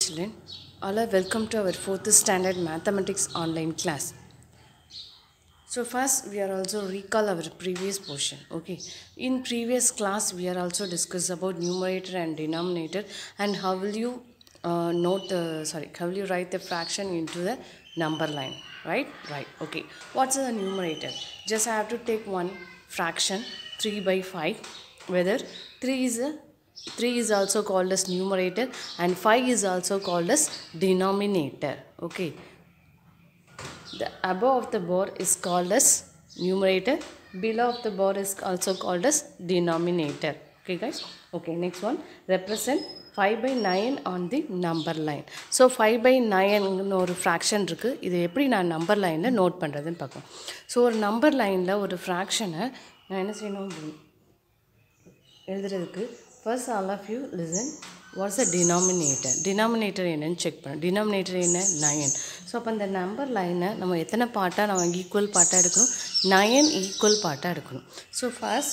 children. All are welcome to our fourth standard mathematics online class. So first we are also recall our previous portion. Okay. In previous class we are also discuss about numerator and denominator and how will you uh, note the sorry how will you write the fraction into the number line right right okay what's the numerator just I have to take one fraction 3 by 5 whether 3 is a 3 is also called as numerator and 5 is also called as denominator okay the above of the bar is called as numerator below of the bar is also called as denominator okay guys okay next one represent 5 by 9 on the number line so five by நைன்னு ஒரு fraction இருக்குது இது எப்படி நான் number லைனில் note பண்ணுறதுன்னு பார்ப்போம் so ஒரு நம்பர் லைனில் ஒரு ஃப்ராக்ஷனை நான் என்ன செய்யணும் எழுதுறதுக்கு first all of you listen what's a denominator denominator என்னன்னு செக் பண்ண டினாமினேட்டர் என்ன நயன் ஸோ அப்போ அந்த நம்பர் லைனை நம்ம எத்தனை பார்ட்டாக நம்ம ஈக்குவல் பார்ட்டாக எடுக்கணும் நயன் ஈக்குவல் பார்ட்டாக எடுக்கணும் so first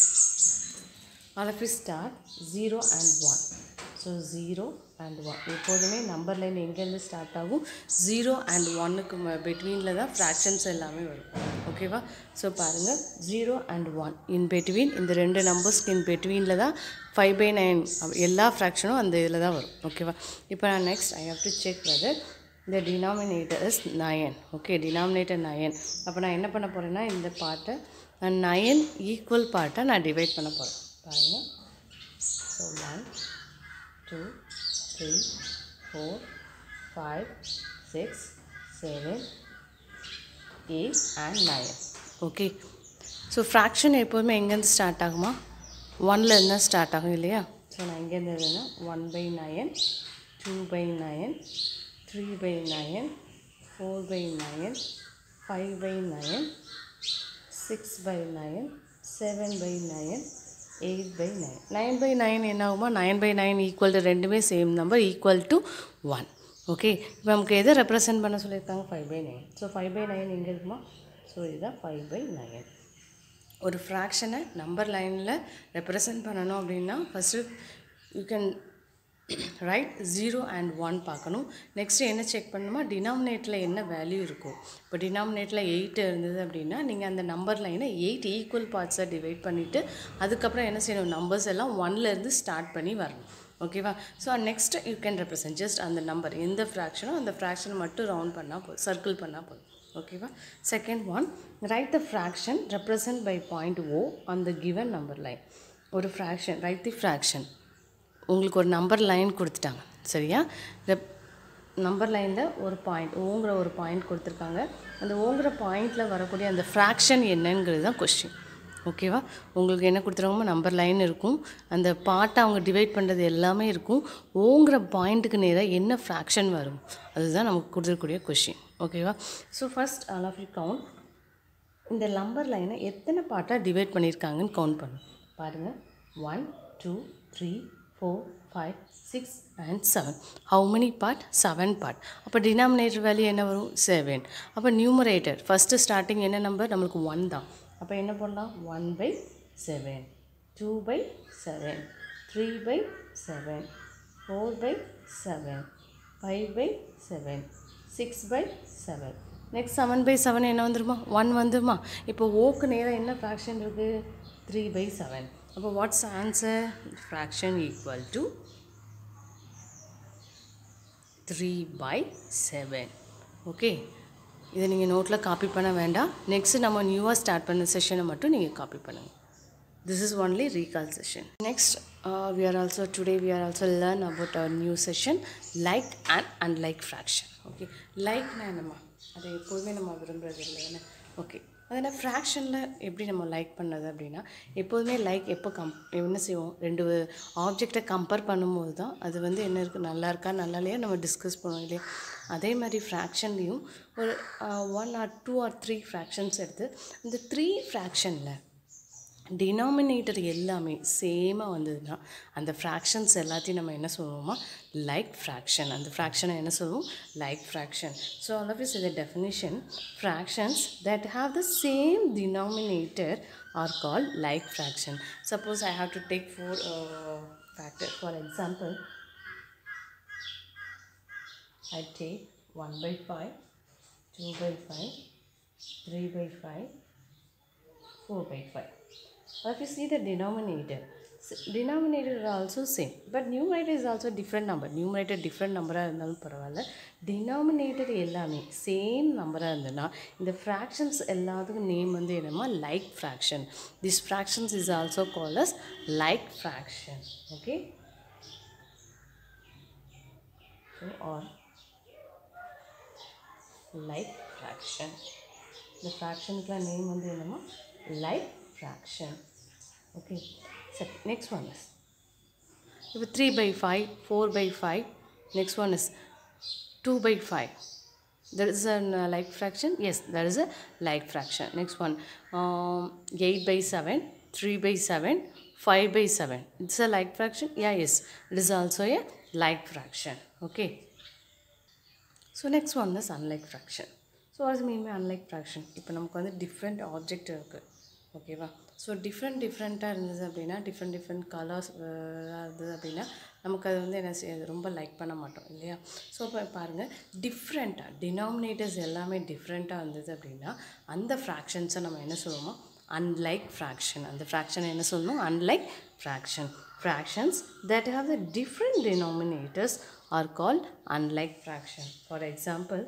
all of you start zero and one so zero and one எப்போதுமே நம்பர் லைன் எங்கேருந்து ஸ்டார்ட் ஆகும் ஜீரோ அண்ட் ஒன்னுக்கு பிட்வீனில் தான் ஃப்ராக்ஷன்ஸ் எல்லாமே வரும் ஓகேவா ஸோ பாருங்கள் zero and one in between இந்த ரெண்டு நம்பர்ஸ்க்கு இன் பிட்வீனில் தான் ஃபைவ் பை நைன் எல்லா ஃப்ராக்ஷனும் அந்த இதில் தான் வரும் ஓகேவா இப்போ நான் next I have to check whether இந்த denominator is nine okay denominator nine அப்போ நான் என்ன பண்ண போகிறேன்னா இந்த பார்ட்டை நான் நயன் ஈக்குவல் பார்ட்டை நான் டிவைட் பண்ண போகிறேன் பாருங்கள் so one two three four five six seven eight and nine okay so fraction எப்போதுமே எங்கேருந்து ஸ்டார்ட் ஆகுமா ஒன்லேருந்து தான் ஸ்டார்ட் ஆகும் இல்லையா ஸோ நான் எங்கேருந்து எழுதுனா one by nine two by nine three by nine four by nine five by nine six by nine seven by nine eight by nine nine by nine என்ன ஆகுமா nine by nine equal to ரெண்டுமே same number equal to one okay இப்போ நமக்கு எதை represent பண்ண சொல்லியிருக்காங்க five by nine so five by nine எங்கே இருக்குமா ஸோ இதுதான் ஃபைவ் பை நைன் ஒரு ஃப்ராக்ஷனை நம்பர் லைனில் ரெப்ரசன்ட் பண்ணணும் அப்படின்னா first you can write zero and one பார்க்கணும் நெக்ஸ்ட்டு என்ன செக் பண்ணணுமா டினாமினேட்டில் என்ன வேல்யூ இருக்கும் இப்போ டினாமினேட்டில் எயிட் இருந்தது அப்படின்னா நீங்கள் அந்த நம்பர் லைனை எயிட் ஈக்குவல் பார்ட்ஸாக டிவைட் பண்ணிவிட்டு அதுக்கப்புறம் என்ன செய்யணும் நம்பர்ஸ் எல்லாம் ஒன்லேருந்து ஸ்டார்ட் பண்ணி வரணும் ஓகேவா so next you can represent just அந்த நம்பர் எந்த ஃப்ராக்ஷனோ அந்த ஃப்ராக்ஷன் மட்டும் ரவுண்ட் பண்ணால் போதும் சர்க்கிள் பண்ணால் போதும் ஓகேவா second one write the fraction represent by point O on the given number line ஒரு ஃப்ராக்ஷன் ரைட் தி ஃப்ராக்ஷன் உங்களுக்கு ஒரு நம்பர் லைன் கொடுத்துட்டாங்க சரியா ரெப் நம்பர் லைனில் ஒரு பாயிண்ட் ஓங்கிற ஒரு பாயிண்ட் கொடுத்துருக்காங்க அந்த ஓங்கிற பாயிண்டில் வரக்கூடிய அந்த ஃப்ராக்ஷன் என்னங்கிறது தான் கொஸ்டின் ஓகேவா உங்களுக்கு என்ன கொடுத்துருவாங்க நம்பர் லைன் இருக்கும் அந்த பார்ட்டை அவங்க டிவைட் பண்ணுறது எல்லாமே இருக்கும் ஓங்கிற பாயிண்ட்டுக்கு நேராக என்ன ஃப்ராக்ஷன் வரும் அதுதான் நமக்கு கொடுத்துருக்கூடிய கொஷின் ஓகேவா so first all of you count இந்த நம்பர் லைனை எத்தனை பார்ட்டாக டிவைட் பண்ணியிருக்காங்கன்னு கவுண்ட் பண்ணும் பாருங்கள் one two three four five six and seven how many part seven part அப்போ டினாமினேட்டர் வேல்யூ என்ன வரும் செவன் அப்போ நியூமரேட்டர் ஃபஸ்ட்டு ஸ்டார்டிங் என்ன நம்பர் நம்மளுக்கு ஒன் தான் அப்போ என்ன பண்ணலாம் one by seven two by seven three by seven four by seven five by seven six by seven next seven by seven என்ன வந்துருமா ஒன் வந்துருமா இப்போ ஓக்கு நேராக என்ன ஃப்ராக்ஷன் இருக்குது த்ரீ பை செவன் அப்போ what's answer fraction equal to three by seven okay இதை நீங்கள் நோட்டில் காப்பி பண்ண வேண்டாம் நெக்ஸ்ட்டு நம்ம நியூவாக ஸ்டார்ட் பண்ண செஷனை மட்டும் நீங்கள் காப்பி பண்ணுங்கள் this is only recall session next uh, we are also today we are also learn about our new session like and unlike fraction okay like என்னம்மா அதை எப்போதுமே நம்ம விரும்புறது இல்லை என்ன ஓகே அதில் ஃப்ராக்ஷனில் எப்படி நம்ம லைக் பண்ணது அப்படின்னா எப்போதுமே லைக் எப்போ கம் என்ன செய்வோம் ரெண்டு ஆப்ஜெக்டை கம்பேர் பண்ணும்போது தான் அது வந்து என்ன இருக்குது நல்லா இருக்கா நல்லா இல்லையா நம்ம டிஸ்கஸ் பண்ணுவோம் இல்லையா அதே மாதிரி ஃப்ராக்ஷன்லேயும் ஒரு one or two or three fractions எடுத்து அந்த த்ரீ ஃப்ராக்ஷனில் டினாமினேட்டர் எல்லாமே சேமாக வந்ததுன்னா அந்த ஃப்ராக்ஷன்ஸ் எல்லாத்தையும் நம்ம என்ன சொல்லுவோமா லைக் ஃப்ராக்ஷன் அந்த ஃப்ராக்ஷனை என்ன சொல்லுவோம் like fraction so all of is இது definition fractions that have the same denominator are call like fraction suppose I have to take four factor for example I take 1 by 5, 2 by 5, 3 by 5, 4 by 5. Now if you see the denominator, s- denominator are also same, but numerator is also different number. Numerator different நம்பராக இருந்தாலும் பரவாயில்ல denominator எல்லாமே same நம்பராக இருந்ததுன்னா இந்த fractions எல்லாத்துக்கும் name வந்து என்னமா like fraction this fractions is also call as like fraction okay or like fraction இந்த ஃப்ராக்ஷனுக்குலாம் நேம் வந்து என்னமா லைக் ஃப்ராக்ஷன் ஓகே சரி நெக்ஸ்ட் ஒன் இஸ் இப்போ three by five four by five next one is two by five there is a uh, like fraction yes there is a like fraction next one um, 8 by 7 3 by 7 5 by 7 it's a like fraction yeah yes it is also a like fraction okay so next one is unlike fraction so what does mean by unlike fraction இப்போ நமக்கு வந்து different object இருக்குது ஓகேவா so different டிஃப்ரெண்ட்டாக இருந்தது அப்படின்னா different different colours இருந்தது அப்படின்னா நமக்கு அது வந்து என்ன செய்யாது ரொம்ப லைக் பண்ண மாட்டோம் இல்லையா ஸோ இப்போ பாருங்கள் டிஃப்ரெண்ட்டாக டினாமினேட்டர்ஸ் எல்லாமே டிஃப்ரெண்ட்டாக இருந்தது அப்படின்னா அந்த ஃப்ராக்ஷன்ஸை நம்ம என்ன சொல்லுவோமோ unlike fraction அந்த fraction என்ன சொல்லணும் unlike fraction fractions that have the different denominators are called unlike fraction for example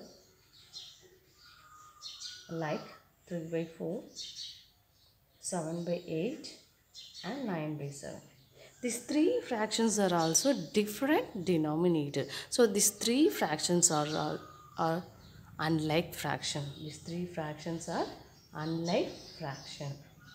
like 3 by 4 7 by 8 and 9 by 7 these three fractions are also different denominator so these three fractions are, are, are unlike fraction these three fractions are unlike fraction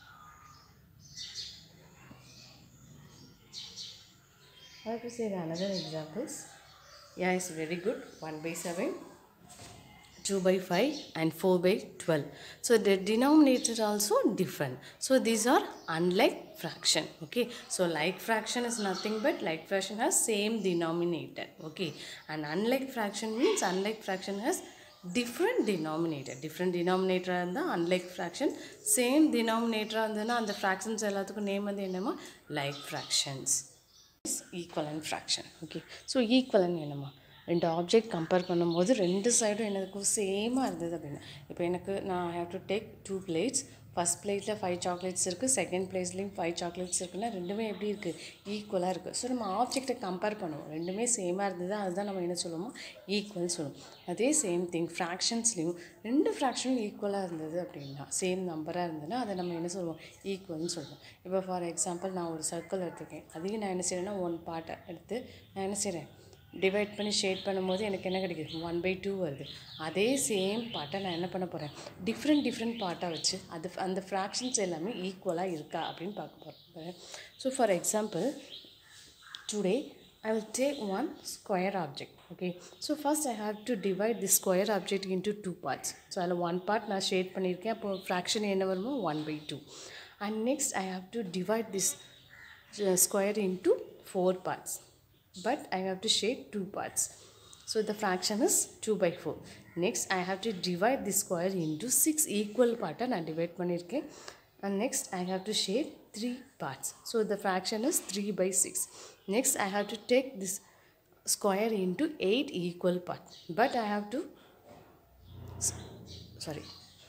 I have to say the another examples yeah it's very good 1 by 7 2 by 5 and 4 by 12 so the denominator also different so these are unlike fraction okay so like fraction is nothing but like fraction has same denominator okay and unlike fraction means unlike fraction has different denominator different denominator இருந்தால் unlike fraction same denominator இருந்ததுன்னா அந்த fractions எல்லாத்துக்கும் name வந்து என்னமா like fractions is equivalent fraction okay so equivalent என்னம்மா ரெண்டு object compare பண்ணும்போது ரெண்டு சைடும் எனக்கு சேமாக இருந்தது அப்படின்னா இப்போ எனக்கு நான் have to take two plates first பிளேட்டில் ஃபைவ் சாக்லேட்ஸ் இருக்குது செகண்ட் பிளேஸ்லேயும் ஃபைவ் சாக்லேட்ஸ் இருக்குன்னா ரெண்டுமே எப்படி இருக்குது ஈக்குவலாக இருக்குது ஸோ நம்ம ஆப்ஜெக்ட்டை கம்பேர் பண்ணுவோம் ரெண்டுமே சேமாக இருந்தது அதுதான் நம்ம என்ன சொல்லுவோமோ ஈக்குவல் சொல்லுவோம் அதே சேம் திங் ஃப்ராக்ஷன்ஸ்லேயும் ரெண்டு ஃப்ராக்ஷனும் ஈக்குவலாக இருந்தது அப்படின்னா சேம் நம்பராக இருந்ததுன்னா அதை நம்ம என்ன சொல்லுவோம் ஈக்குவல்னு சொல்லுவோம் இப்போ ஃபார் எக்ஸாம்பிள் நான் ஒரு சர்க்கிள் எடுத்திருக்கேன் அதையும் நான் என்ன செய்கிறேன்னா ஒன் பார்ட்டை எடுத்து நான் என்ன செய்கிறேன் டிவைட் பண்ணி ஷேட் பண்ணும்போது எனக்கு என்ன கிடைக்குது ஒன் பை டூ வருது அதே சேம் பார்ட்டை நான் என்ன பண்ண போகிறேன் டிஃப்ரெண்ட் டிஃப்ரெண்ட் பார்ட்டாக வச்சு அது அந்த ஃப்ராக்ஷன்ஸ் எல்லாமே ஈக்குவலாக இருக்கா அப்படின்னு பார்க்க போகிறேன் so for example today I will take one square object okay so first I have to divide this square object into two parts so அதில் one part நான் ஷேட் பண்ணியிருக்கேன் அப்போ ஃப்ராக்ஷன் என்ன வருமோ one by two and next I have to divide this square into four parts but I have to shade two parts so the fraction is 2 by 4 next I have to divide this square into six equal part நான் divide பண்ணியிருக்கேன் and next I have to shade three parts so the fraction is 3 by 6 next I have to take this square into eight equal parts but I have to sorry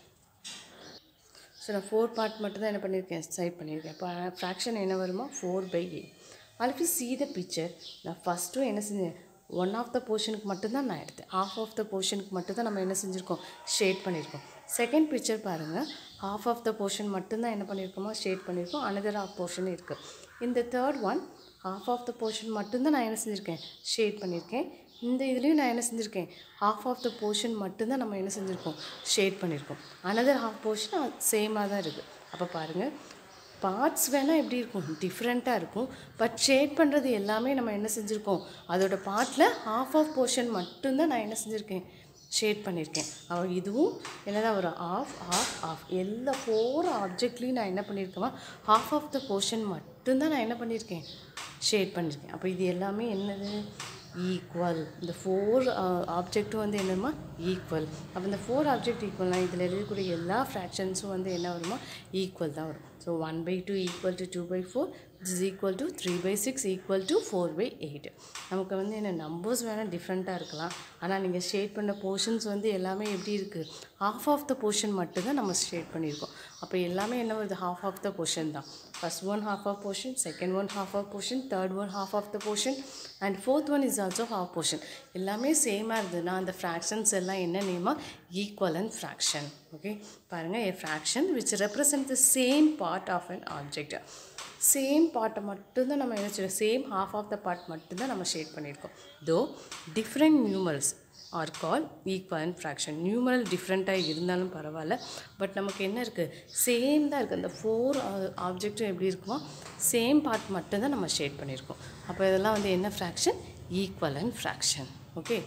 ஸோ நான் four part மட்டும் தான் என்ன பண்ணியிருக்கேன் side பண்ணியிருக்கேன் இப்போ fraction என்ன வருமா ஃபோர் பை எயிட் அதுக்கு சி த பிக்சர் நான் ஃபஸ்ட்டும் என்ன செஞ்சேன் ஒன் ஆஃப் த போர்ஷனுக்கு மட்டும்தான் நான் எடுத்தேன் ஹாஃப் ஆஃப் த போர்ஷனுக்கு மட்டும் தான் நம்ம என்ன செஞ்சுருக்கோம் ஷேட் பண்ணியிருக்கோம் செகண்ட் பிக்சர் பாருங்கள் ஹாஃப் ஆஃப் த போர்ஷன் மட்டும்தான் என்ன பண்ணியிருக்கோமோ ஷேட் பண்ணியிருக்கோம் அனதர் ஆஃப் போர்ஷன் இருக்குது இந்த third one half of the portion மட்டும்தான் நான் என்ன செஞ்சுருக்கேன் ஷேட் பண்ணியிருக்கேன் இந்த இதுலேயும் நான் என்ன செஞ்சுருக்கேன் ஹாஃப் ஆஃப் த போர்ஷன் மட்டும்தான் நம்ம என்ன செஞ்சுருக்கோம் ஷேட் பண்ணியிருக்கோம் அனதர் ஹாஃப் போர்ஷன் சேமாக தான் இருக்குது அப்போ பாருங்கள் பார்ட்ஸ் வேணால் எப்படி இருக்கும் டிஃப்ரெண்ட்டாக இருக்கும் பட் ஷேட் பண்ணுறது எல்லாமே நம்ம என்ன செஞ்சுருக்கோம் அதோட பார்ட்டில் ஹாஃப் ஆஃப் போர்ஷன் மட்டும்தான் நான் என்ன செஞ்சுருக்கேன் ஷேட் பண்ணியிருக்கேன் அவ இதுவும் என்னதான் வரும் ஆஃப் ஆஃப் ஆஃப் எல்லா ஃபோர் ஆப்ஜெக்ட்லேயும் நான் என்ன பண்ணியிருக்கேன் ஹாஃப் ஆஃப் த போர்ஷன் மட்டும்தான் நான் என்ன பண்ணியிருக்கேன் ஷேட் பண்ணியிருக்கேன் அப்போ இது எல்லாமே என்னது ஈக்குவல் இந்த ஃபோர் ஆப்ஜெக்ட்டும் வந்து என்னமா ஈக்குவல் அப்போ இந்த ஃபோர் ஆப்ஜெக்ட் ஈக்குவல்னால் இதில் இருக்கக்கூடிய எல்லா ஃப்ராக்ஷன்ஸும் வந்து என்ன வருமா ஈக்குவல் தான் வரும் so one by two equal to two by four is equal to three by six equal to four by eight நமக்கு வந்து என்ன நம்பர்ஸ் வேணால் டிஃப்ரெண்ட்டாக இருக்கலாம் ஆனால் நீங்கள் ஷேட் பண்ண போர்ஷன்ஸ் வந்து எல்லாமே எப்படி இருக்குது ஹாஃப் ஆஃப் த போர்ஷன் மட்டும்தான் நம்ம ஷேட் பண்ணியிருக்கோம் அப்போ எல்லாமே என்ன வருது ஹாஃப் ஆஃப் த போர்ஷன் தான் first one half of portion second one half of portion third one half of the portion and fourth one is also half portion எல்லாமே சேமாக இருந்ததுன்னா அந்த ஃப்ராக்ஷன்ஸ் எல்லாம் என்ன நேமா ஈக்குவல் அண்ட் ஃப்ராக்ஷன் ஓகே பாருங்கள் a fraction which represent the same part of an object same பார்ட்டை மட்டும்தான் நம்ம என்ன செய்யணும் same half of the part மட்டும்தான் நம்ம ஷேட் பண்ணியிருக்கோம் தோ different numerals are call equal fraction numeral டிஃப்ரெண்ட்டாக இருந்தாலும் பரவாயில்ல பட் நமக்கு என்ன இருக்குது சேம் தான் இருக்குது அந்த ஃபோர் ஆப்ஜெக்ட்டும் எப்படி இருக்குமோ சேம் பார்ட் மட்டும்தான் நம்ம ஷேட் பண்ணியிருக்கோம் அப்போ இதெல்லாம் வந்து என்ன fraction equal and fraction okay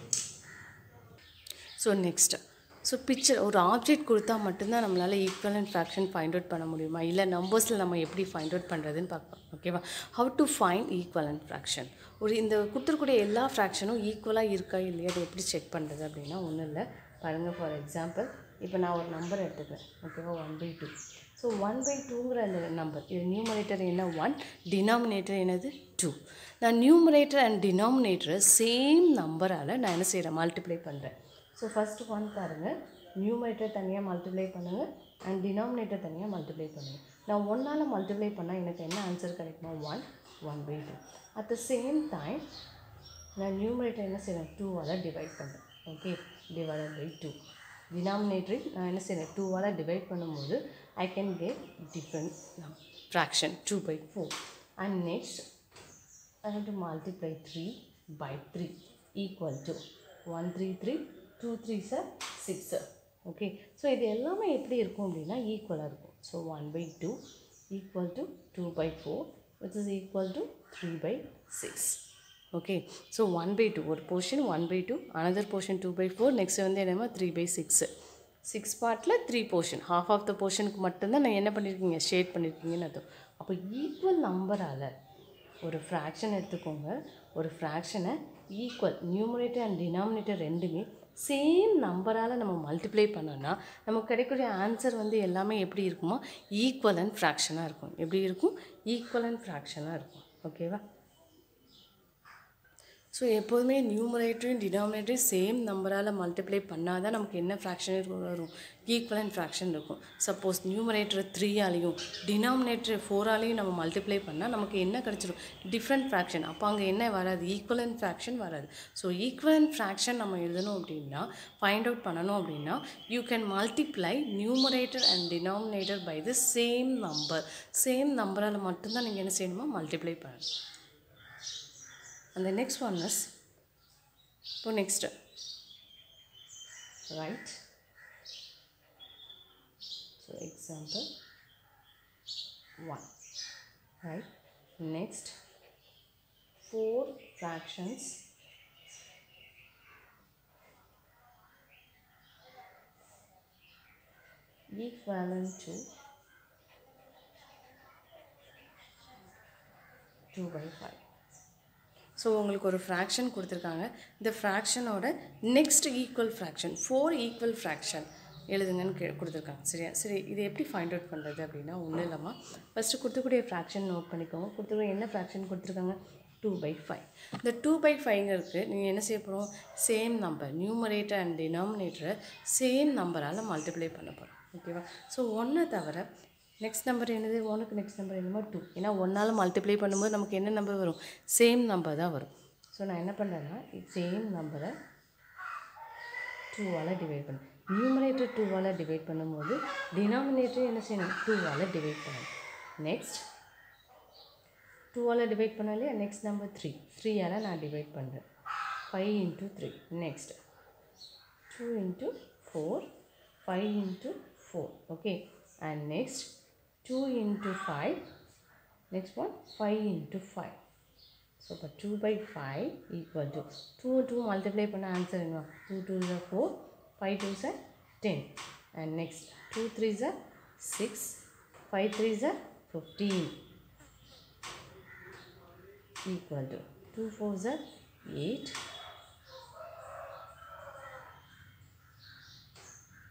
so next so picture ஒரு ஆப்ஜெக்ட் கொடுத்தா மட்டும்தான் நம்மளால் equal and fraction find out பண்ண முடியுமா இல்லை நம்பர்ஸில் நம்ம எப்படி ஃபைண்ட் அவுட் பண்ணுறதுன்னு பார்க்கலாம் ஓகேவா how to find equal and fraction ஒரு இந்த கொடுத்துருக்கூடிய எல்லா ஃப்ராக்ஷனும் ஈக்குவலாக இருக்கா இல்லையா அதை எப்படி செக் பண்ணுறது அப்படின்னா ஒன்றும் இல்லை பாருங்கள் ஃபார் எக்ஸாம்பிள் இப்போ நான் ஒரு நம்பர் எடுத்துக்கிறேன் ஓகேவா one by two so one by டூங்கிற அந்த நம்பர் இது நியூமரேட்டர் என்ன ஒன் டினாமினேட்டர் என்னது டூ நான் நியூமரேட்டர் அண்ட் டினாமினேட்டரை சேம் நம்பரால் நான் என்ன செய்கிறேன் மல்டிப்ளை பண்ணுறேன் ஸோ ஃபஸ்ட்டு ஒன் பாருங்கள் நியூமரேட்டர் தனியாக மல்டிப்ளை பண்ணுங்கள் அண்ட் டினாமினேட்டர் தனியாக மல்டிப்ளை பண்ணுங்கள் நான் ஒன்றால் மல்டிப்ளை பண்ணால் எனக்கு என்ன ஆன்சர் கிடைக்குமா one one by two at the same time நான் நியூமரேட்டர் என்ன செய்கிறேன் டூவால் டிவைட் பண்ணுறேன் ஓகே டிவைடட் பை டூ டினாமினேட்டரை நான் என்ன செய்கிறேன் டூவால் டிவைட் பண்ணும்போது I can get different fraction two by four and next I have to multiply 3 by 3 equal to 1 3 3 2 3 sir 6 sir okay so இது எல்லாமே எப்படி இருக்கும் அப்படின்னா ஈக்குவலாக இருக்கும் so one by two equal to two by four which is equal to three by six okay so one by two ஒரு portion one by two another portion two by four next வந்து என்னமா three by six six பார்ட்டில் three portion half of the போர்ஷனுக்கு மட்டும்தான் நான் என்ன பண்ணியிருக்கீங்க shade பண்ணியிருக்கீங்கன்னு அர்த்தம் அப்போ ஈக்குவல் நம்பரால் ஒரு ஃப்ராக்ஷன் எடுத்துக்கோங்க ஒரு ஃப்ராக்ஷனை ஈக்குவல் நியூமரேட்டர் அண்ட் டினாமினேட்டர் ரெண்டுமே சேம் நம்பரால் நம்ம மல்டிப்ளை பண்ணோன்னா நமக்கு கிடைக்கக்கூடிய ஆன்சர் வந்து எல்லாமே எப்படி இருக்குமோ ஈக்குவல் அண்ட் ஃப்ராக்ஷனாக இருக்கும் எப்படி இருக்கும் ஈக்குவல் அண்ட் ஃப்ராக்ஷனாக இருக்கும் ஓகேவா ஸோ எப்போதுமே நியூமரேட்டரும் டினாமினேட்டரும் சேம் நம்பரால் மல்டிப்ளை பண்ணால் தான் நமக்கு என்ன ஃப்ராக்ஷன் வரும் ஈக்குவலன்ட் ஃப்ராக்ஷன் இருக்கும் சப்போஸ் நியூமரேட்டர் த்ரீயாலையும் டினாமினேட்டர் ஃபோராலையும் நம்ம மல்டிப்ளை பண்ணால் நமக்கு என்ன கிடச்சிரும் டிஃப்ரெண்ட் ஃப்ராக்ஷன் அப்போ அங்கே என்ன வராது ஈக்குவலன்ட் ஃப்ராக்ஷன் வராது ஸோ ஈக்குவலன்ட் ஃப்ராக்ஷன் நம்ம எழுதணும் அப்படின்னா ஃபைண்ட் அவுட் பண்ணணும் அப்படின்னா you can multiply numerator and denominator by the same number same நம்பரால் மட்டும்தான் நீங்கள் என்ன செய்யணுமா மல்டிப்ளை பண்ணணும் and the next one is so next right so example 1 right next four fractions equivalent to 2 by 5 so உங்களுக்கு ஒரு ஃப்ராக்ஷன் கொடுத்துருக்காங்க இந்த ஃப்ராக்ஷனோட next equal fraction four equal fraction எழுதுங்கன்னு கே கொடுத்துருக்காங்க சரியா சரி இது எப்படி ஃபைண்ட் அவுட் பண்ணுறது அப்படின்னா ஒன்றும் இல்லாமல் ஃபஸ்ட்டு கொடுத்துக்கூடிய ஃப்ராக்ஷன் நோட் பண்ணிக்கோங்க கொடுத்துக்கூடிய என்ன ஃப்ராக்ஷன் கொடுத்துருக்காங்க டூ பை ஃபைவ் இந்த டூ பை ஃபைவ்ங்கிறதுக்கு நீங்கள் என்ன செய்ய போகிறோம் சேம் நம்பர் நியூமரேட்டர் அண்ட் டினாமினேட்டரை சேம் நம்பரால் மல்டிப்ளை பண்ண போகிறோம் ஓகேவா ஸோ ஒன்றை தவிர நெக்ஸ்ட் நம்பர் என்னது ஒனுக்கு நெக்ஸ்ட் நம்பர் என்னமோ டூ ஏன்னா ஒன்றால் மல்டிப்ளை பண்ணும்போது நமக்கு என்ன நம்பர் வரும் சேம் நம்பர் தான் வரும் ஸோ நான் என்ன பண்ணுறேன்னா சேம் நம்பரை டூவால் டிவைட் பண்ணேன் நியூமரேட்டர் டூவால் டிவைட் பண்ணும்போது டினாமினேட்டர் என்ன செய்யணும் டூவால் டிவைட் பண்ணணும் நெக்ஸ்ட் டூவால் டிவைட் பண்ணாலே நெக்ஸ்ட் நம்பர் த்ரீ த்ரீயால் நான் டிவைட் பண்ணுறேன் five into three next two into four five into four okay and next 2 into 5 next one 5 into 5 so for 2 by 5 equal to 2 2 multiply பண்ண answer என்ன 2 2 is 4 5 2 is 10 and next 2 3 is 6 5 3 is 15 equal to 2 4 is 8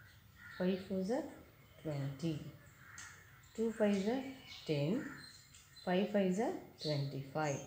5 4 is 20 2 5 is 10 five five ஜா twenty five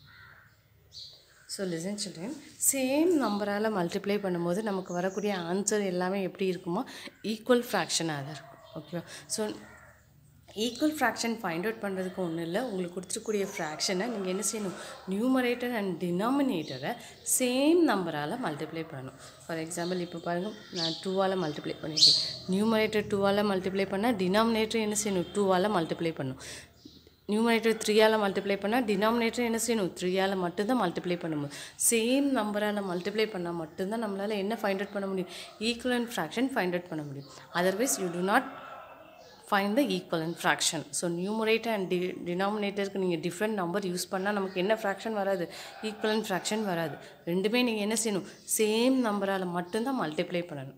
so listen children same நம்பரால் multiply பண்ணும்போது நமக்கு வரக்கூடிய answer எல்லாமே எப்படி இருக்குமோ ஈக்குவல் ஃப்ராக்ஷனாக தான் இருக்கும் ஓகேவா so equal fraction find out பண்ணுறதுக்கு ஒன்றும் இல்லை உங்களுக்கு கொடுத்துருக்கூடிய ஃப்ராக்ஷனை நீங்கள் என்ன செய்யணும் நியூமரேட்டர் அண்ட் டினாமினேட்டரை சேம் நம்பரால் மல்டிப்ளை பண்ணணும் ஃபார் எக்ஸாம்பிள் இப்போ பாருங்கள் நான் டூவால் மல்டிப்ளை பண்ணியிருக்கேன் நியூமரேட்டர் டூவால் மல்டிப்ளை பண்ணால் டினாமினேட்டர் என்ன செய்யணும் டூவால் மல்டிப்ளை பண்ணணும் நியூமரேட்டர் த்ரீயால் மல்டிப்ளை பண்ணால் டினாமினேட்டர் என்ன செய்யணும் த்ரீயால் மட்டும்தான் மல்டிப்ளை பண்ண முடியும் சேம் நம்பரால் மல்டிப்ளை பண்ணால் மட்டும்தான் நம்மளால் என்ன ஃபைண்ட் அவுட் பண்ண முடியும் ஈக்குவலன் ஃப்ராக்ஷன் ஃபைண்ட் அவுட் பண்ண முடியும் otherwise you do not find the equivalent fraction so numerator and டி டினாமினேட்டருக்கு நீங்கள் டிஃப்ரெண்ட் நம்பர் யூஸ் பண்ணால் நமக்கு என்ன ஃப்ராக்ஷன் வராது ஈக்குவலன் ஃப்ராக்ஷன் வராது ரெண்டுமே நீங்கள் என்ன செய்யணும் சேம் நம்பரால் மட்டும்தான் மல்டிப்ளை பண்ணணும்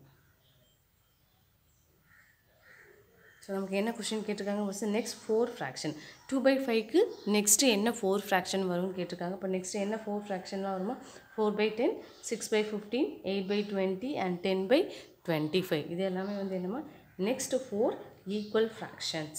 ஸோ நமக்கு என்ன கொஷின் கேட்டிருக்காங்க first next four fraction two by ஃபைவ்க்கு நெக்ஸ்ட்டு என்ன ஃபோர் ஃப்ராக்ஷன் வரும்னு கேட்டிருக்காங்க இப்போ நெக்ஸ்ட் என்ன ஃபோர் ஃப்ராக்ஷன்லாம் வருமா four by ten six by fifteen eight by twenty and ten by twenty five இது எல்லாமே வந்து என்னமா நெக்ஸ்ட் ஃபோர் ஈக்குவல் ஃப்ராக்ஷன்ஸ்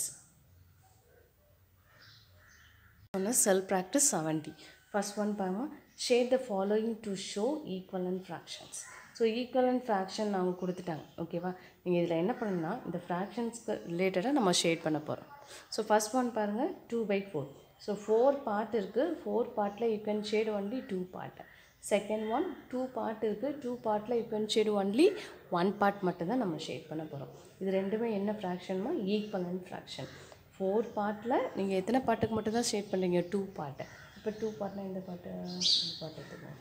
ஒன்று self practice seventy first one பாருங்க shade the following to show equivalent fractions so equivalent fraction அவங்க கொடுத்துட்டாங்க ஓகேவா நீங்கள் இதில் என்ன பண்ணணும்னா இந்த ஃப்ராக்ஷன்ஸ்க்கு ரிலேட்டடாக நம்ம ஷேட் பண்ண போகிறோம் ஸோ ஃபர்ஸ்ட் ஒன் பாருங்கள் two by four so four part இருக்குது ஃபோர் பார்ட்டில் you can shade only two part second one two part இருக்குது டூ பார்ட்டில் you can shade only one part மட்டும்தான் நம்ம ஷேட் பண்ண போகிறோம் இது ரெண்டுமே என்ன ஃப்ராக்ஷன்மா ஈக்குவலன் ஃப்ராக்ஷன் ஃபோர் பார்ட்டில் நீங்கள் எத்தனை பாட்டுக்கு மட்டும் தான் ஷேட் பண்ணுறீங்க டூ பார்ட்டை இப்போ டூ பார்ட்னா இந்த பாட்டு இந்த பாட்டு எடுத்துக்கோங்க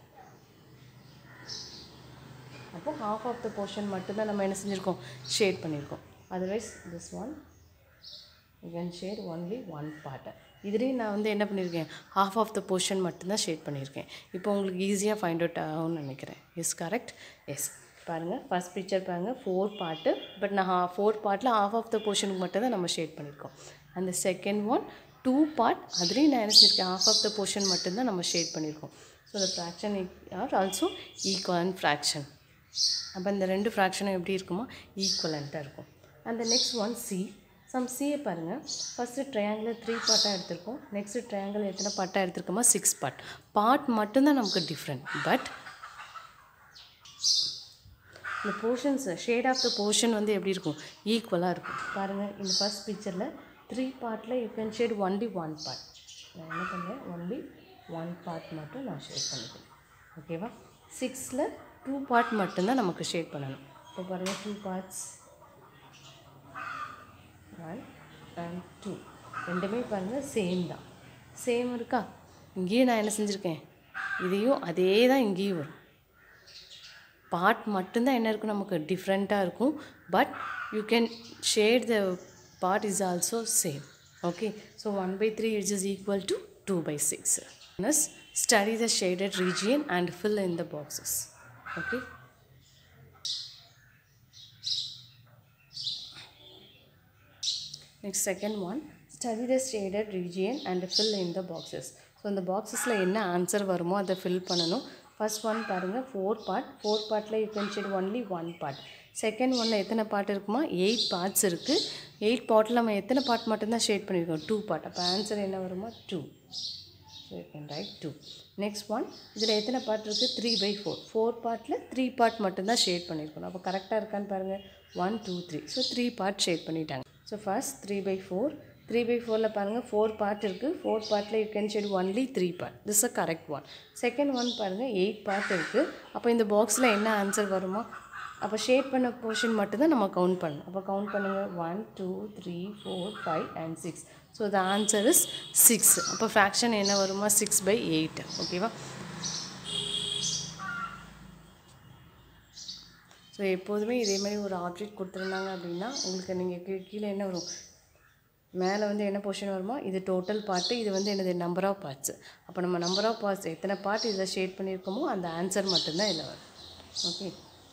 அப்போ ஹாஃப் ஆஃப் த போர்ஷன் மட்டும்தான் நம்ம என்ன செஞ்சுருக்கோம் ஷேட் பண்ணியிருக்கோம் otherwise this one you can shade only one பார்ட்டை இதுலேயும் நான் வந்து என்ன பண்ணியிருக்கேன் ஹாஃப் ஆஃப் த போர்ஷன் மட்டும்தான் ஷேட் பண்ணியிருக்கேன் இப்போ உங்களுக்கு ஈஸியாக ஃபைண்ட் அவுட் ஆகும்னு நினைக்கிறேன் இஸ் கரெக்ட் எஸ் பாருங்கள் ஃபஸ்ட் பிக்சர் பாருங்கள் ஃபோர் பார்ட்டு பட் நான் ஃபோர் பார்ட்டில் ஹாஃப் ஆஃப் த போர்ஷனுக்கு மட்டும் தான் நம்ம ஷேட் பண்ணியிருக்கோம் அந்த செகண்ட் ஒன் டூ பார்ட் அதுலேயும் நான் என்ன செஞ்சிருக்கேன் ஹாஃப் ஆஃப் த போர்ஷன் மட்டும்தான் நம்ம ஷேட் பண்ணியிருக்கோம் so the fraction are also equivalent fraction அப்போ இந்த ரெண்டு ஃப்ராக்ஷனும் எப்படி இருக்குமோ ஈக்குவலண்ட்டாக இருக்கும் அந்த நெக்ஸ்ட் ஒன் சி சம் சியை பாருங்கள் ஃபஸ்ட்டு ட்ரையாங்கில் த்ரீ பார்ட்டாக எடுத்திருக்கோம் நெக்ஸ்ட்டு ட்ரையாங்கிள் எத்தனை பார்ட்டாக எடுத்திருக்கோமா சிக்ஸ் பார்ட் பார்ட் மட்டும்தான் நமக்கு டிஃப்ரெண்ட் பட் இந்த portions shade of the portion வந்து எப்படி இருக்கும் ஈக்குவலாக இருக்கும் பாருங்கள் இந்த ஃபஸ்ட் பிக்சரில் த்ரீ பார்ட்டில் you can shade only one part நான் என்ன பண்ணுறேன் ஒன்லி ஒன் பார்ட் மட்டும் நான் ஷேட் பண்ணிக்கிறேன் ஓகேவா சிக்ஸில் டூ பார்ட் மட்டும்தான் நமக்கு ஷேட் பண்ணணும் இப்போ பாருங்கள் two parts one and two ரெண்டுமே பாருங்கள் சேம் தான் சேம் இருக்கா இங்கேயும் நான் என்ன செஞ்சுருக்கேன் இதையும் அதே தான் இங்கேயும் வரும் பார்ட் மட்டும்தான் என்ன இருக்கும் நமக்கு டிஃப்ரெண்ட்டாக இருக்கும் but you can shade the part is also same okay so one by three it's is equal to two by six நஸ் study the shaded region and fill in the boxes okay next second one study the shaded region and fill in the boxes so இந்த பாக்ஸஸில் என்ன answer வருமோ அதை fill பண்ணணும் first one பாருங்கள் four part four பார்ட்டில் you can shade only one part second ஒன்னில் எத்தனை பார்ட் இருக்குமா எயிட் பார்ட்ஸ் இருக்குது எயிட் பார்ட்டில் நம்ம எத்தனை பார்ட் மட்டும்தான் ஷேட் பண்ணியிருக்கோம் டூ பார்ட் அப்போ ஆன்சர் என்ன வருமா two so you can write two next one இதில் எத்தனை பார்ட் இருக்குது த்ரீ பை ஃபோர் ஃபோர் பார்ட்டில் த்ரீ பார்ட் மட்டும்தான் ஷேட் பண்ணியிருக்கணும் அப்போ கரெக்டாக இருக்கான்னு பாருங்கள் one two three so three part shade பண்ணிட்டாங்க so first three by four three by ஃபோரில் பாருங்கள் ஃபோர் பார்ட் இருக்குது ஃபோர் பார்ட்டில் you can shade only three part this a correct one second one பாருங்கள் எயிட் பார்ட் இருக்குது அப்போ இந்த பாக்ஸில் என்ன ஆன்சர் வருமா அப்போ ஷேட் பண்ண போர்ஷன் மட்டும்தான் நம்ம கவுண்ட் பண்ணணும் அப்போ கவுண்ட் பண்ணுங்கள் one two three four five and six so the answer is six அப்போ ஃப்ராக்ஷன் என்ன வருமா சிக்ஸ் பை எயிட் ஓகேவா ஸோ எப்போதுமே இதே மாதிரி ஒரு ஆப்ஜெக்ட் கொடுத்துருந்தாங்க அப்படின்னா உங்களுக்கு நீங்கள் கீழே என்ன வரும் மேலே வந்து என்ன போர்ஷன் வருமோ இது டோட்டல் பார்ட்டு இது வந்து என்னது நம்பர் ஆஃப் பார்ட்ஸ் அப்போ நம்ம நம்பர் ஆஃப் பார்ட்ஸ் எத்தனை பார்ட் இதில் ஷேட் பண்ணியிருக்கோமோ அந்த ஆன்சர் மட்டும்தான் இதில் வரும் okay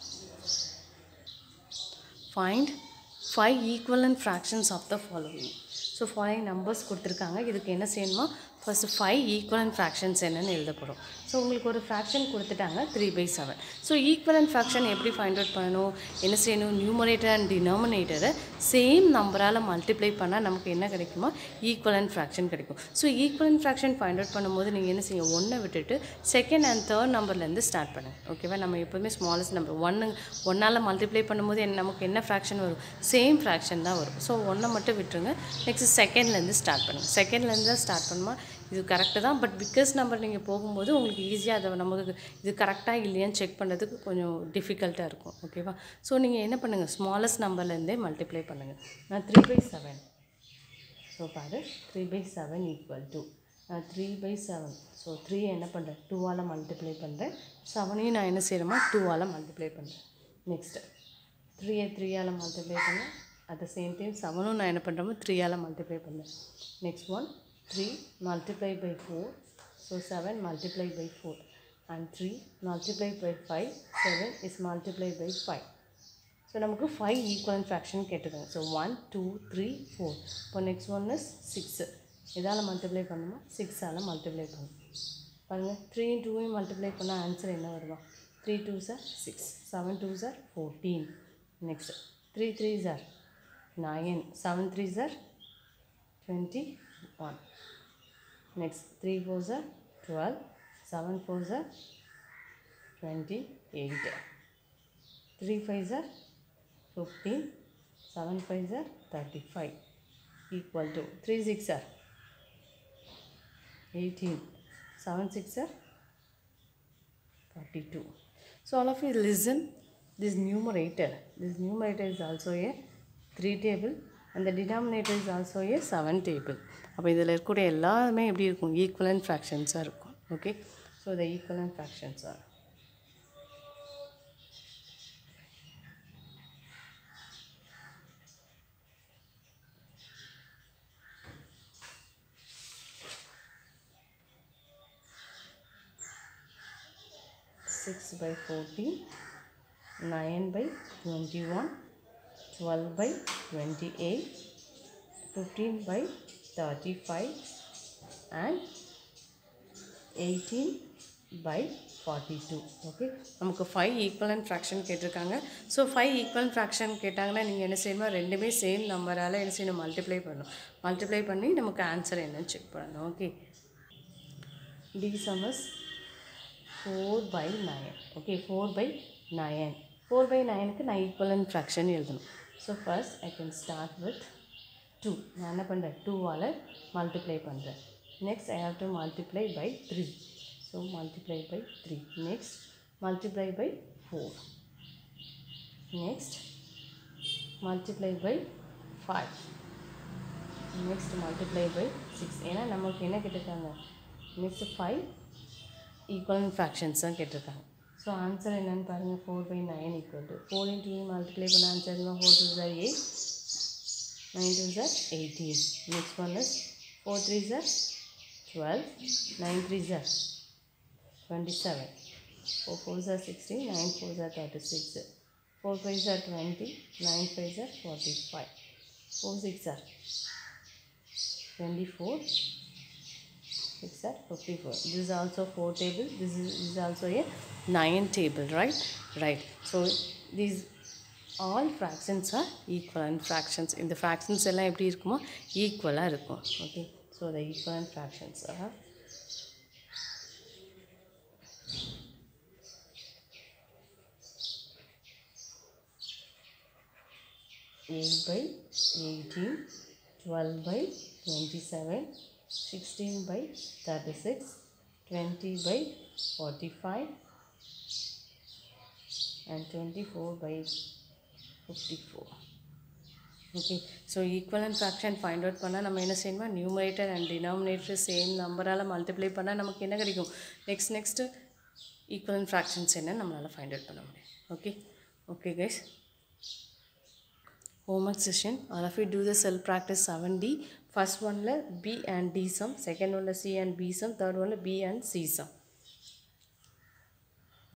find five equivalent fractions of the following so five numbers கொடுத்துருக்காங்க இதுக்கு என்ன செய்யணுமா ஃபஸ்ட்டு ஃபைவ் ஈக்குவலன்ட் ஃப்ராக்ஷன்ஸ் என்னன்னு எழுத போகிறோம் ஸோ உங்களுக்கு ஒரு ஃப்ராக்ஷன் கொடுத்துட்டாங்க three by seven so equivalent fraction எப்படி ஃபைண்ட் அவுட் பண்ணணும் என்ன செய்யணும் நியூமரேட்டர் அண்ட் டினாமினேட்டரை சேம் நம்பரால் மல்டிப்ளை பண்ணால் நமக்கு என்ன கிடைக்குமா ஈக்குவலன்ட் ஃப்ராக்ஷன் கிடைக்கும் so equivalent fraction find out பண்ணும்போது நீங்கள் என்ன செய்யும் ஒன்றை விட்டுட்டு செகண்ட் அண்ட் தேர்ட் நம்பர்லேருந்து ஸ்டார்ட் பண்ணுங்கள் ஓகேவா நம்ம எப்போதுமே ஸ்மாலஸ்ட் நம்பர் ஒன்று ஒன்றால் மல்டிப்ளை பண்ணும்போது என்ன நமக்கு என்ன ஃப்ராக்ஷன் வரும் சேம் ஃப்ராக்ஷன் தான் வரும் ஸோ ஒன்றை மட்டும் விட்டுருங்க நெக்ஸ்ட் செகண்ட்லேருந்து ஸ்டார்ட் பண்ணுங்கள் செகண்ட்லேருந்து தான் ஸ்டார்ட் பண்ணுமா இது கரெக்டு தான் பட் பிக்கஸ் நம்பர் நீங்கள் போகும்போது உங்களுக்கு ஈஸியாக அதை நமக்கு இது கரெக்டாக இல்லையான்னு செக் பண்ணுறதுக்கு கொஞ்சம் டிஃபிகல்ட்டாக இருக்கும் ஓகேவா ஸோ நீங்கள் என்ன பண்ணுங்கள் ஸ்மாலஸ்ட் நம்பர்லேருந்தே மல்டிப்ளை பண்ணுங்கள் நான் த்ரீ பை செவன் ஸோ பாரு three by seven equal to நான் three by seven so three என்ன பண்ணுறேன் டூவால் மல்டிப்ளை பண்ணுறேன் செவனையும் நான் என்ன செய்கிறேமா டூவால் மல்டிப்ளை பண்ணுறேன் நெக்ஸ்ட்டு த்ரீயை த்ரீயால் மல்டிப்ளை பண்ணேன் அட் த சேம் டைம் செவனும் நான் என்ன பண்ணுறோமோ த்ரீயால் மல்டிப்ளை பண்ணேன் next one three multiply by four so seven multiply by four and three multiply by five seven is multiply by five so நமக்கு ஃபைவ் ஈக்குவலன் ஃப்ராக்ஷன் கேட்டிருக்காங்க so one two three four இப்போ next one is six இதால் multiply பண்ணுமா சிக்ஸால் multiply பண்ணும் பாருங்கள் three டூவையும் multiply பண்ணால் ஆன்சர் என்ன வருமா three two are six seven twos are fourteen next three threes are nine seven threes are twenty one next three fours are twelve seven fours are twenty eight three fives are fifteen seven fives are thirty five equal to three sixes are eighteen seven sixes are forty two so all of you listen this numerator this numerator is also a 3 table and the denominator is also a 7 table அப்போ இதில் இருக்கக்கூடிய எல்லாமே எப்படி இருக்கும் equivalent ஃப்ராக்ஷன்ஸாக இருக்கும் okay so the equivalent fractions are six by fourteen nine by twenty one twelve by twenty eight fifteen by thirty five and eighteen by forty two okay நமக்கு five equivalent fraction கேட்டிருக்காங்க so five equal fraction கேட்டாங்கன்னா நீங்கள் என்ன செய்யணும் ரெண்டுமே same நம்பரால் என்ன செய்யணும் multiply பண்ணணும் மல்டிப்ளை பண்ணி நமக்கு ஆன்சர் என்னன்னு செக் பண்ணணும் okay D sums four by nine okay four by nine four by நயனுக்கு நான் ஈக்குவலன் ஃப்ராக்ஷன் எழுதணும் so first I can start with two நான் என்ன பண்ணுறேன் டூவால் மல்டிப்ளை பண்ணுறேன் next I have to multiply by three so multiply by three next multiply by four next multiply by five next multiply by six ஏன்னா நமக்கு என்ன கேட்டிருக்காங்க next five ஈக்குவலன் fractions தான் கேட்டிருக்காங்க ஸோ ஆன்சர் என்னன்னு பாருங்கள் four by nine equal to four into multiply பண்ண answer four twos are eight nine twos are eighteen next one is four threes are twelve nine threes are twenty seven four fours are sixteen nine fours are thirty six four fives are twenty nine fives are forty five four sixes are twenty four 6 at 54 this is also 4 table this is, this is also a 9 table right right so these all fractions are equivalent fractions இந்த fractions எல்லாம் எப்படி இருக்குமோ ஈக்குவலாக இருக்கும் okay so the equivalent fractions are eight by eighteen, twelve by twenty-seven, sixteen by thirty-six, twenty by forty-five, and twenty-four by fifty-four. Okay so equivalent fraction find out பண்ணால் நம்ம என்ன செய்யணுமா நியூமரேட்டர் அண்ட் டினாமினேட்டர் சேம் நம்பரால் multiply பண்ணால் நமக்கு என்ன கிடைக்கும் next next ஈக்குவலன் fractions என்ன நம்மளால் ஃபைண்ட் அவுட் பண்ண முடியும் okay okay guys homework session all of you do the self practice 7d first one la b and d sum second one la c and b sum third one la b and c sum